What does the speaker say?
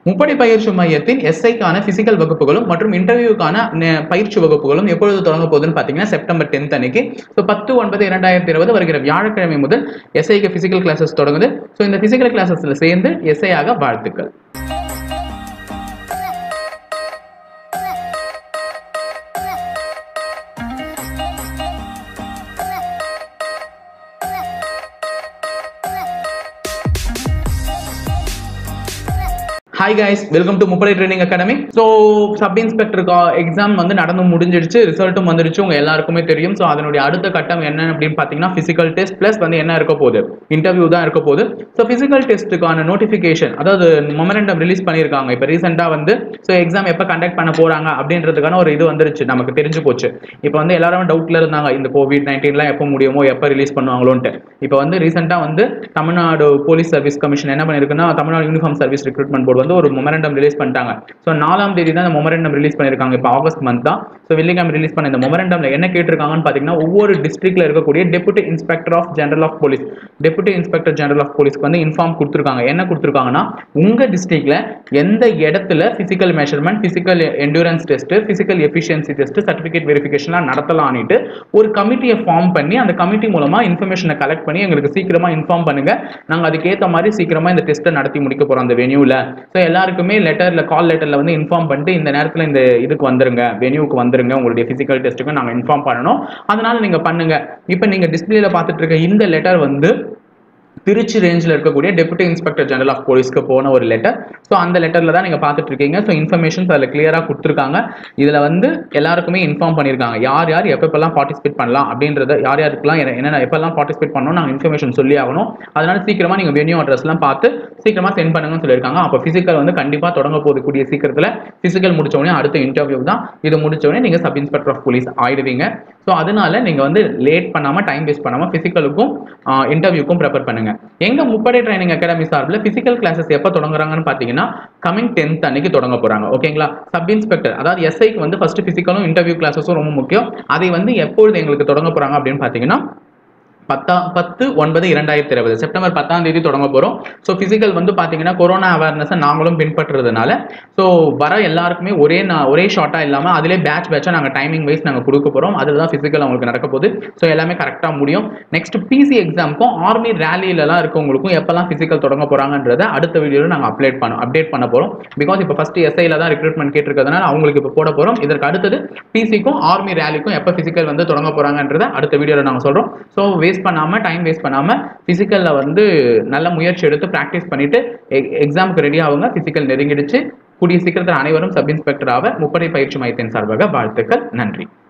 முப்படை பயிற்சி மையத்தின் எஸ்ஐக்கான பிசிக்கல் வகுப்புகளும் மற்றும் இன்டர்வியூக்கான நெ- பயிற்சி வகுப்புகளும் எப்பொழுது தொடங்க போகுதுன்னு பார்த்தீங்கன்னா செப்டம்பர் டென்த் அன்னைக்கு ஸோ பத்து ஒன்பது இரண்டாயிரத்தி இருபது வருகிற வியாழக்கிழமை முதல் எஸ்ஐக்கு பிசிக்கல் கிளாஸஸ் தொடங்குது ஸோ இந்த பிசிக்கல் கிளாஸஸ்ல சேர்ந்து எஸ்ஐ ஆக வாழ்த்துக்கள் hi guys welcome to Muppadai training academy so sub inspector exam வந்து நடந்து முடிஞ்சிடுச்சு ரிசல்ட்டும் வந்துடுச்சு உங்க எல்லாருக்குமே தெரியும் ஸோ அதனுடைய அடுத்த கட்டம் என்ன அப்படின்னு பார்த்தீங்கன்னா பிசிக்கல் டெஸ்ட் ப்ளஸ் வந்து என்ன இருக்க போகுது இன்டர்வியூ தான் இருக்க போகுது ஸோ பிசிக்கல் டெஸ்ட்டுக்கான நோட்டிஃபிகேஷன் அதாவது மொமெண்டம் ரிலீஸ் பண்ணியிருக்காங்க இப்போ ரீசெண்டாக வந்து ஸோ எக்ஸாம் எப்போ கண்டக்ட் பண்ண போறாங்க அப்படின்றதுக்கான ஒரு இது வந்துருச்சு நமக்கு தெரிஞ்சு போச்சு இப்போ வந்து எல்லாரும் டவுட்ல இருந்தாங்க இந்த கோவிட் நைன்டீன்லாம் எப்போ முடியுமோ எப்போ ரிலீஸ் பண்ணுவாங்களோன்ட்டு இப்போ வந்து ரீசெண்டாக வந்து தமிழ்நாடு போலீஸ் சர்வீஸ் கமிஷன் என்ன பண்ணியிருக்குன்னா Tamil Nadu uniform service recruitment board வந்து ஒரு மொமெண்டம் ரிலீஸ் பண்ணிட்டாங்க ஸோ நாலாம் தேதி தான் இந்த மொமெண்டம் ரிலீஸ் பண்ணியிருக்காங்க இப்போ ஆகஸ்ட் மந்த் தான் ஸோ வெள்ளிக்கிழமை ரிலீஸ் பண்ண இந்த மொமெண்டம்ல என்ன கேட்டிருக்காங்கன்னு பார்த்தீங்கன்னா ஒவ்வொரு டிஸ்ட்ரிக்ட்ல இருக்கக்கூடிய deputy inspector of general of police deputy inspector general of போலீஸ்க்கு வந்து இன்ஃபார்ம் கொடுத்துருக்காங்க என்ன கொடுத்துருக்காங்கன்னா உங்க டிஸ்ட்ரிக்ட்ல எந்த இடத்துல physical measurement physical endurance test physical efficiency test certificate வெரிஃபிகேஷன்லாம் நடத்தலான்னுட்டு ஒரு கமிட்டியை ஃபார்ம் பண்ணி அந்த கமிட்டி மூலமா இன்ஃபர்மேஷனை கலெக்ட் பண்ணி எங்களுக்கு சீக்கிரமா இன்ஃபார்ம் பண்ணுங்க நாங்க அதுக்கேற்ற மாதிரி சீக்கிரமா இந்த டெஸ்ட்டை நடத்தி முடிக்க போறோம் அந்த வெனியூல ஸோ எல்லாருக்குமே லெட்டர்ல கால் லெட்டர்ல வந்து இன்ஃபார்ம் பண்ணிட்டு இந்த நேரத்துல இந்த இதுக்கு வந்துருங்க வெனியூக்கு வந்துருங்க உங்களுடைய பிசிக்கல் டெஸ்ட்டுக்கு நாங்க இன்ஃபார்ம் பண்ணணும் அதனால நீங்க பண்ணுங்க இப்போ நீங்க டிஸ்பிளேல பார்த்துட்டு இருக்க இந்த லெட்டர் வந்து திருச்சி ரேஞ்சில் இருக்கக்கூடிய டெபுட்டி இன்ஸ்பெக்டர் ஜெனரல் ஆஃப் போலீஸ்க்கு போன ஒரு லெட்டர் ஸோ அந்த லெட்டரில் தான் நீங்கள் பார்த்துட்டு இருக்கீங்க ஸோ இன்ஃபர்மேஷன்ஸ் அதில் கிளியராக கொடுத்துருக்காங்க இதில் வந்து எல்லாருக்குமே இன்ஃபார்ம் பண்ணியிருக்காங்க யார் யார் எப்பப்பெல்லாம் பார்ட்டிசிபேட் பண்ணலாம் அப்படின்றத யார் யாருக்கெல்லாம் என்ன- என்னென்ன எப்பெல்லாம் பார்ட்டிசிபேட் பண்ணணும் நாங்கள் இன்ஃபர்மேஷன் சொல்லி ஆகணும் அதனால சீக்கிரமாக நீங்கள் வெனியூ அட்ரஸ்லாம் பார்த்து சீக்கிரமாக சென்ட் பண்ணுங்கன்னு சொல்லியிருக்காங்க அப்போ ஃபிசிக்கல் வந்து கண்டிப்பாக தொடங்க போது கூடிய சீக்கிரத்தில் ஃபிசிக்கல் முடிச்ச உடனே அடுத்த இன்டர்வியூ தான் இது முடிச்ச உடனே நீங்கள் சப் இன்ஸ்பெக்டர் ஆஃப் போலீஸ் ஆயிடுவீங்க ஸோ அதனால நீங்கள் வந்து லேட் பண்ணாமல் டைம் வேஸ்ட் பண்ணாமல் ஃபிசிக்கலுக்கும் இன்டர்வியூக்கும் ப்ரிப்பேர் பண்ணுங்க எங்க முப்படை ட்ரைனிங் அகாடமி சார்பில் பிசிக்கல் கிளாஸஸ் எப்போ தொடங்குறாங்கன்னு பார்த்தீங்கன்னா கமிங் டென்த் அன்னைக்கு தொடங்க போறாங்க ஓகேங்களா சப் இன்ஸ்பெக்டர் அதாவது எஸ்ஐக்கு வந்து ஃபர்ஸ்ட் பிசிக்கலும் இன்டர்வியூ கிளாஸஸும் ரொம்ப முக்கியம் அதை வந்து எப்பொழுது எங்களுக்கு தொடங்க போறாங்க அப்படின்னு பார்த்தீங்கன்னா பத்தா பத்து ஒன்பது இரண்டாயிரத்தி இருபது செப்டம்பர் பத்தாம் தேதி தொடங்க போகிறோம் ஸோ ஃபிசிக்கல் வந்து பார்த்தீங்கன்னா கொரோனா அவேர்னஸை நாங்களும் பின்பற்றுறதுனால ஸோ வர எல்லாருக்குமே ஒரே நா ஒரே ஷார்ட்டாக இல்லாமல் அதிலே பேட்ச் பேட்சாக நாங்கள் டைமிங் வைஸ் நாங்கள் கொடுக்க போகிறோம் அதில் தான் ஃபிசிக்கல் அவங்களுக்கு நடக்க போகுது ஸோ எல்லாமே கரெக்டாக முடியும் நெக்ஸ்ட் பிசி எக்ஸாமுக்கும் ஆர்மி ரேலியிலலாம் இருக்கவங்களுக்கும் எப்போல்லாம் ஃபிசிக்கல் தொடங்க போகிறாங்கன்றத அடுத்த வீடியோவில் நாங்கள் அப்டேட் பண்ண அப்டேட் பண்ண போகிறோம் பிகாஸ் இப்போ ஃபஸ்ட்டு எஸ்ஐல தான் ரெக்ரூட்மெண்ட் கேட்டிருக்கிறதுனால அவங்களுக்கு இப்போ போட போகிறோம் இதற்கு அடுத்தது பிசிக்கும் ஆர்மி ரேலிக்கும் எப்போ ஃபிசிக்கல் வந்து தொடங்க போகிறாங்கன்றத அடுத்த வீடியோவில் நாங்கள் சொல்கிறோம் ஸோ வேஸ்ட் பண்ணாமல் டைம் வேஸ்ட் பண்ணாமல் ஃபிசிக்கலில் வந்து நல்ல முயற்சி எடுத்து ப்ராக்டிஸ் பண்ணிட்டு எக்ஸாமுக்கு ரெடி ஆகுங்க ஃபிசிக்கல் நெருங்கிடுச்சு கூடிய சீக்கிரத்தில் அனைவரும் சப் இன்ஸ்பெக்டர் ஆக முப்படை பயிற்சி மையத்தின் சார்பாக வாழ்த்துக்கள் நன்றி